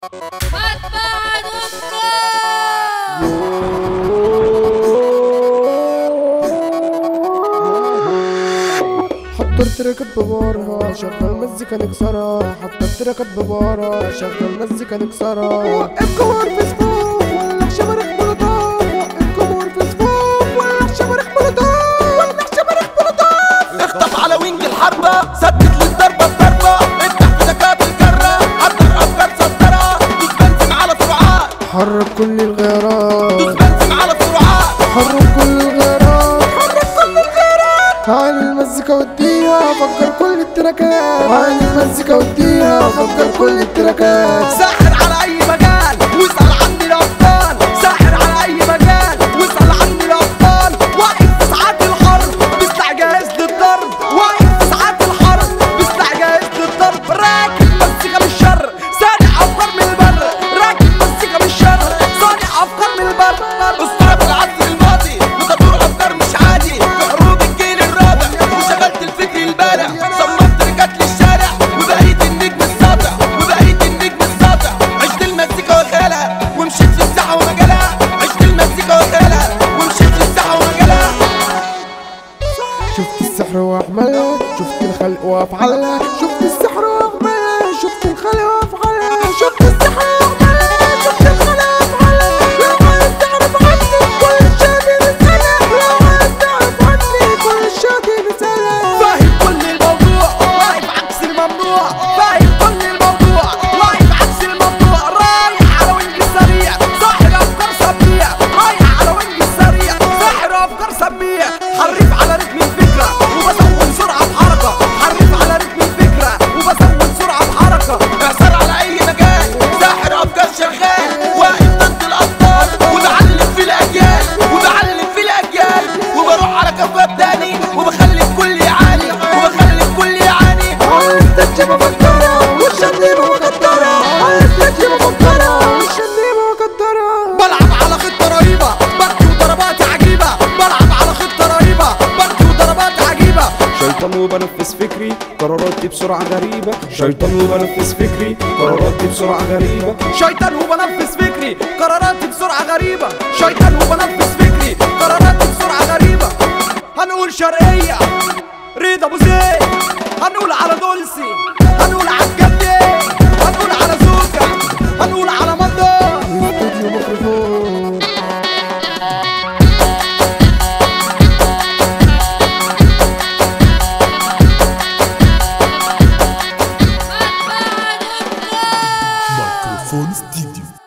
حضرت ركب ببارها شغل مزيكا نكسرها حضرت ركب ببارها شغل مزيكا نكسرها وقف كور في صفوف ولع شماريخ مولوتوف وقف كور في صفوف ولع شماريخ مولوتوف ولع شماريخ مولوتوف اخطف على وينج الحربة ثبت للضربة بضربة افتح في ذكاء الكرة حضر افكار سطرة دوس بنزم على سرعات حرك كل دوس الغيارات بنزم على سرعات حرك كل الغيارات حرك كل الغيارات عين المزيكا وديها فكر كل التراكات عين المزيكا وديها فكر كل التراكات ساحر على اي مجال واسأل عني الابطال ساحر على اي مجال واسأل عني الابطال واقف في ساعات الحرب بيسلع جاهز للضرب واقف في ساعات الحرب بيسلع جاهز للضرب راكب مزيكا من الشر صانع افكار من البر راكب مزيكا من الشر صانع افكار من البر اسطوره في العصر الماضي بتدور افكار مش عادي في حروب الجيل الرابع وشغلت الفكر البارع صممت رجعت للشارع وبقيت النجم الساطع وبقيت النجم الساطع عشت المزيكا وخيالها ومشيت في الساحه ومجالها عشت المزيكا وخيالها ومشيت في الساحه ومجالها شفت السحر واحملها شفت الخلق وافعلها شفت السحر واحملها شفت الخلق وافعلها شفت السحر واحملها شفت الخلق وافعلها لو عايز تعرف عني كل الشاطئ بسألها لو عايز تعرف عني كل الشاطئ بسألها فاهم كل الموضوع واقف عكس الممنوع فاهم كل الموضوع واقف عكس الممنوع رايح على وينج السريع ساحر افكار سميع رايح على وينج السريع ساحر افكار سميع حريف على رتم الفكره وبزود سرعه بحركه حريف على رتم الفكره وبزود سرعه بحركه اعصار على اي مجال ساحر افكار شغال واقف ضد الابطال وبعلم في الاجيال وبعلم في الاجيال وبروح على كوكب تاني وبخلي الكل يعاني وبخلي الكل يعاني عايز تجيب مفكرة والشنيبة مقدرة عايز تجيب مفكرة والشنيبة مقدرة بلعب على خطة رهيبة بركي وضربات عجيبة بلعب على خطة رهيبة بركي وضربات عجيبة شيطان وبنفذ فكري قراراتي بسرعة غريبة شيطان وبنفذ فكري قراراتي بسرعة غريبة شيطان وبنفذ فكري قراراتي بسرعة غريبة شيطان وبنفذ فكري قراراتي بسرعة غريبة هنقول شرقية رضا ابو زيد هنقول على دولسي هنقول على الجدي هنقول على زوكا هنقول على مندو استوديو ميكروفون ميكروفون ستوديو